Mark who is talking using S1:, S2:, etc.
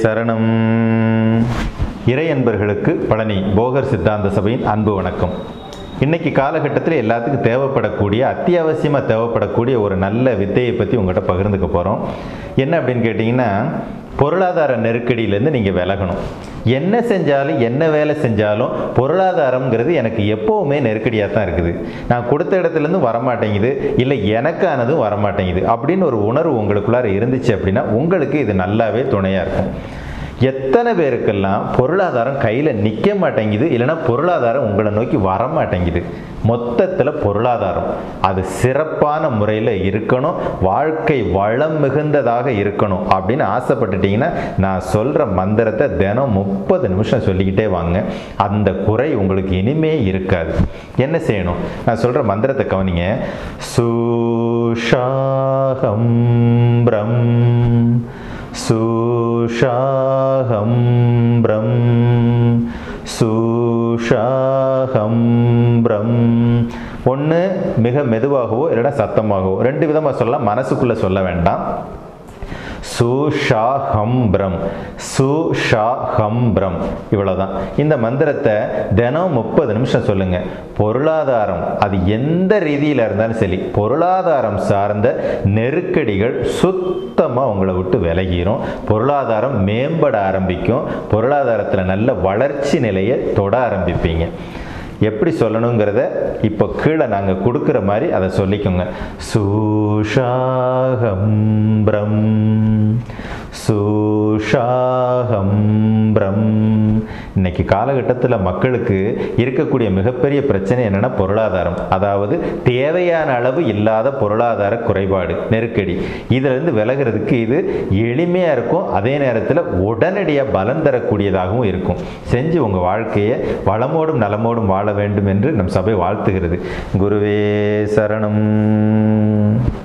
S1: சரணம் இறை அன்பர்களுக்கு பழனி போகர் சித்தாந்த சபையின் அன்பு வணக்கம் இன்னைக்கு காலகட்டத்தில் எல்லாத்துக்கும் தேவைப்படக்கூடிய அத்தியாவசியமாக தேவைப்படக்கூடிய ஒரு நல்ல வித்தையை பற்றி உங்கள்கிட்ட பகிர்ந்துக்க போகிறோம் என்ன அப்படின்னு கேட்டிங்கன்னா பொருளாதார நெருக்கடியிலேருந்து நீங்கள் விலகணும் என்ன செஞ்சாலும் என்ன வேலை செஞ்சாலும் பொருளாதாரம்ங்கிறது எனக்கு எப்போவுமே நெருக்கடியாக தான் இருக்குது நான் கொடுத்த இடத்துலேருந்து வரமாட்டேங்குது இல்லை எனக்கானதும் வரமாட்டேங்குது அப்படின்னு ஒரு உணர்வு உங்களுக்குள்ளார இருந்துச்சு அப்படின்னா உங்களுக்கு இது நல்லாவே துணையாக இருக்கும் எத்தனை பேருக்கெல்லாம் பொருளாதாரம் கையில் நிற்க மாட்டேங்குது இல்லைன்னா பொருளாதாரம் உங்களை நோக்கி வர மாட்டேங்குது மொத்தத்தில் பொருளாதாரம் அது சிறப்பான முறையில் இருக்கணும் வாழ்க்கை வளம் மிகுந்ததாக இருக்கணும் அப்படின்னு ஆசைப்பட்டுட்டீங்கன்னா நான் சொல்கிற மந்திரத்தை தினம் முப்பது நிமிஷம் சொல்லிக்கிட்டே வாங்க அந்த குறை உங்களுக்கு இனிமே இருக்காது என்ன செய்யணும் நான் சொல்கிற மந்திரத்தை கவனிங்க சுஷாகம் பிரம் சுஷாகம் பிரம் சுஷாகம் பிரம் ஒன்று மிக மெதுவாகவோ இல்லைன்னா சத்தமாகவோ ரெண்டு விதமாக சொல்லலாம் மனசுக்குள்ளே சொல்ல வேண்டாம் சுஷாஹம்பிரம் சுஷாஹம்பிரம் இவ்வளோதான் இந்த மந்திரத்தை தினம் முப்பது நிமிஷம் சொல்லுங்க பொருளாதாரம் அது எந்த ரீதியில் இருந்தாலும் சரி பொருளாதாரம் சார்ந்த நெருக்கடிகள் சுத்தமாக உங்களை விட்டு விலகிரும் பொருளாதாரம் மேம்பட ஆரம்பிக்கும் பொருளாதாரத்தில் நல்ல வளர்ச்சி நிலையை தொட ஆரம்பிப்பீங்க எப்படி சொல்லணுங்கிறத இப்போ கீழே நாங்கள் கொடுக்குற மாதிரி அதை சொல்லிக்கோங்க சுஷாகம்பிரம் சுஷாகம்பிரம் இன்னைக்கு காலகட்டத்தில் மக்களுக்கு இருக்கக்கூடிய மிகப்பெரிய பிரச்சனை என்னென்னா பொருளாதாரம் அதாவது தேவையான அளவு இல்லாத பொருளாதார குறைபாடு நெருக்கடி இதிலிருந்து விலகிறதுக்கு இது எளிமையாக இருக்கும் அதே நேரத்தில் உடனடியாக பலன் தரக்கூடியதாகவும் இருக்கும் செஞ்சு உங்கள் வாழ்க்கையை வளமோடும் நலமோடும் வாழ வேண்டும் என்று நம் சபை வாழ்த்துகிறது குருவே சரணம்